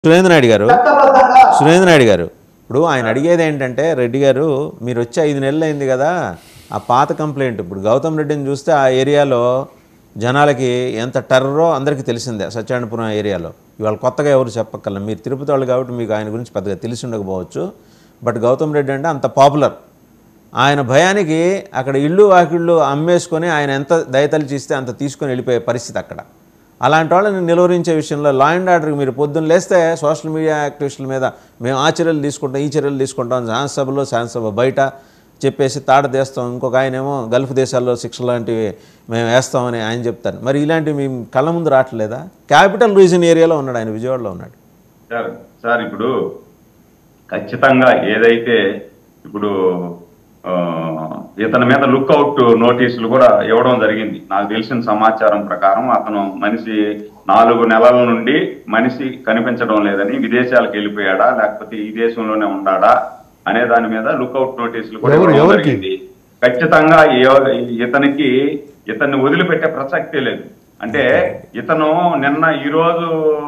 సురేంద్ర నాయుడు గారు చట్టబద్ధంగా సురేంద్ర నాయుడు గారు ఇప్పుడు ఆయన అడిగేది ఏంటంటే రెడ్డి గారు మీరు వచ్చి ఐదు నెలలు అయింది కదా ఆ పాత కంప్లైంట్ ఇప్పుడు గౌతమ్ రెడ్డిని చూస్తే ఆ ఏరియాలో జనాలకి ఎంత టర్రో అందరికీ తెలిసిందే సత్యానపురం ఏరియాలో ఇవాళ కొత్తగా ఎవరు చెప్పక్కర్ల మీరు తిరుపతి వాళ్ళు కాబట్టి మీకు ఆయన గురించి పెద్దగా తెలిసి ఉండకపోవచ్చు బట్ గౌతమ్ రెడ్డి అంటే అంత పాపులర్ ఆయన భయానికి అక్కడ ఇళ్ళు వాకిళ్ళు అమ్మేసుకొని ఆయన ఎంత దయతలిచి ఇస్తే అంత తీసుకొని వెళ్ళిపోయే పరిస్థితి అక్కడ అలాంటి వాళ్ళని నిలువరించే విషయంలో లా అండ్ ఆర్డర్కి మీరు పొద్దున్న లేస్తే సోషల్ మీడియా యాక్టివిస్టుల మీద మేము ఆ చర్యలు తీసుకుంటాం ఈ చర్యలు తీసుకుంటాం శాసనసభలో శాసనసభ బయట చెప్పేసి తాడ తీస్తాం ఇంకొక ఆయనేమో గల్ఫ్ దేశాల్లో శిక్ష లాంటివి మేము వేస్తామని ఆయన చెప్తారు మరి ఇలాంటివి మీ కళ్ళ ముందు రావట్లేదా క్యాపిటల్ రీజన్ ఏరియాలో ఉన్నాడు ఆయన విజయవాడలో ఉన్నాడు సార్ సార్ ఇప్పుడు ఖచ్చితంగా ఏదైతే ఇప్పుడు ఆ, ఇతని మీద లుక్అవుట్ నోటీసులు కూడా ఇవ్వడం జరిగింది నాకు తెలిసిన సమాచారం ప్రకారం అతను మనిషి నాలుగు నెలల నుండి మనిషి కనిపించడం లేదని విదేశాలకు వెళ్ళిపోయాడా లేకపోతే ఈ దేశంలోనే ఉన్నాడా అనే దాని మీద లుక్అవుట్ నోటీసులు కూడా ఎవరు- ఇవ్వడం ఎవరికి? జరిగింది ఖచ్చితంగా ఏ- ఇతనికి ఇతన్ని వదిలిపెట్టే ప్రసక్తే లేదు అంటే ఇతను నిన్న ఈ రోజు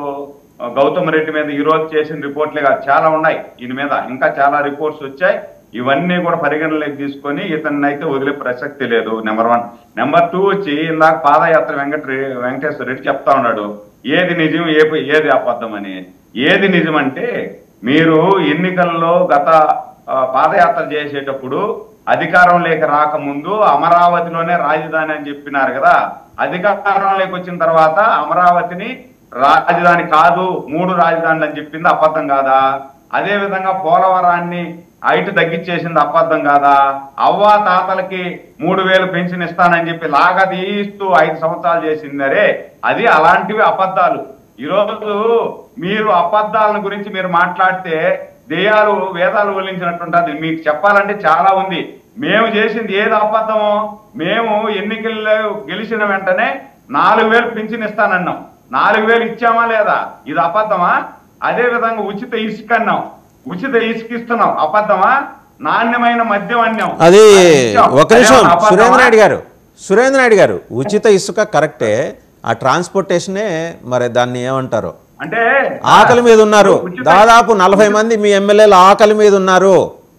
గౌతమ్ రెడ్డి మీద ఈ రోజు చేసిన రిపోర్ట్లే కాదు చాలా ఉన్నాయి ఈయన మీద ఇంకా చాలా రిపోర్ట్స్ వచ్చాయి ఇవన్నీ కూడా పరిగణలోకి తీసుకొని ఇతన్ని అయితే వదిలే ప్రసక్తి లేదు నెంబర్ వన్ నెంబర్ టూ వచ్చి ఇందాక పాదయాత్ర వెంకట రె- వెంకటేశ్వర రెడ్డి చెప్తా ఉన్నాడు ఏది నిజం ఏ ఏది అబద్ధం అని ఏది నిజం అంటే మీరు ఎన్నికల్లో గత ఆ, పాదయాత్ర చేసేటప్పుడు అధికారం లేక రాకముందు అమరావతిలోనే రాజధాని అని చెప్పినారు కదా అధికారంలోకి వచ్చిన తర్వాత అమరావతిని రాజధాని కాదు మూడు రాజధానులు అని చెప్పింది అబద్ధం కాదా అదే విధంగా పోలవరాన్ని హైట్ తగ్గించేసింది అబద్ధం కాదా అవ్వా తాతలకి మూడు వేలు పెన్షన్ ఇస్తానని చెప్పి లాగదీస్తూ ఐదు సంవత్సరాలు చేసిందరే అది అలాంటివి అబద్ధాలు ఈరోజు మీరు అబద్ధాలను గురించి మీరు మాట్లాడితే దెయ్యాలు వేదాలు వల్లించినట్టుంటది మీకు చెప్పాలంటే చాలా ఉంది మేము చేసింది ఏది అబద్ధమో మేము ఎన్నికల్లో గెలిచిన వెంటనే నాలుగు వేలు పింఛన్ ఇస్తానన్నాం నాలుగు వేలు ఇచ్చామా లేదా ఇది అబద్ధమా అదే విధంగా ఉచిత ఇసుక అన్నాం ఉచిత ఇసుక ఇస్తున్నాం అబద్ధమా నాణ్యమైన మద్యం అన్నాం అది అది ఇచ్చాం. ఒక నిమిషం అదేమన్నా అబద్ధమా? సురేంద్ర నాయుడు గారు సురేంద్ర నాయుడు గారు ఉచిత ఇసుక కరెక్టే ఆ ట్రాన్స్పోర్టేషనే మరి దాన్ని ఏమంటారు అంటే ఆకలి మీద ఉన్నారు ఉచిత- దాదాపు నలభై మంది మీ ఎమ్మెల్యేలు ఆకలి మీద ఉన్నారు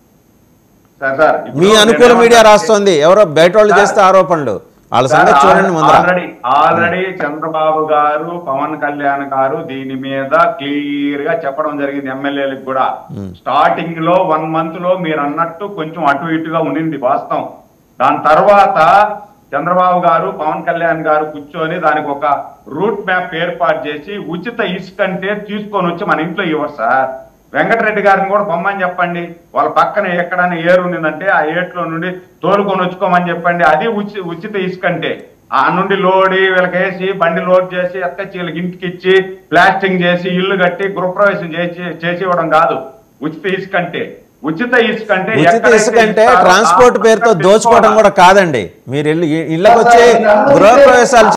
సార్, సార్, ఇప్పుడు మీ అనుకూల నేను మీడియా ఏమంటా- రాస్తోంది ఎవరో బయట వాళ్ళు చేస్తే ఆరోపణలు వాళ్ళ సంగతి చూడండి ముందర ఆల్రెడీ ఆల్రెడీ చంద్రబాబు గారు పవన్ కళ్యాణ్ గారు దీని మీద క్లియర్ గా చెప్పడం జరిగింది ఎమ్మెల్యేలకు కూడా స్టార్టింగ్ లో వన్ మంత్ లో మీరు అన్నట్టు కొంచెం అటు ఇటుగా ఉండింది వాస్తవం దాని తర్వాత చంద్రబాబు గారు పవన్ కళ్యాణ్ గారు కూర్చొని దానికి ఒక రూట్ మ్యాప్ ఏర్పాటు చేసి ఉచిత ఇసుక అంటే తీసుకొని వచ్చి మన ఇంట్లో ఇవ్వరు సార్ వెంకటరెడ్డి గారిని కూడా పొమ్మని చెప్పండి వాళ్ళ పక్కన ఎక్కడైనా ఏరు ఉన్నదంటే ఆ ఏట్లో నుండి తోలుకొని వచ్చుకోమని చెప్పండి అది ఉచి ఉచిత ఇసుక అంటే ఆ నుండి లోడి వీళ్ళకి వేసి బండి లోడ్ చేసి ఎత్కొచ్చి వీళ్ళకి ఇంటికి ఇచ్చి ప్లాస్టింగ్ చేసి ఇల్లు కట్టి గృహప్రవేశం చేసి చేసి ఇవ్వడం కాదు ఉచిత ఇసుక అంటే ఉచిత ఇసుక అంటే ఉచిత ఎక్కడైతే ఇసుక అంటే ఇస్తారో ఆ ట్రాన్స్పోర్ట్ పేరుతో పక్కన దోచుకోవడం తెచ్చుకోవాలి. కూడా కాదండి మీరు ఇల్లు ఇళ్ళకి వచ్చి గృహప్రవేశాలు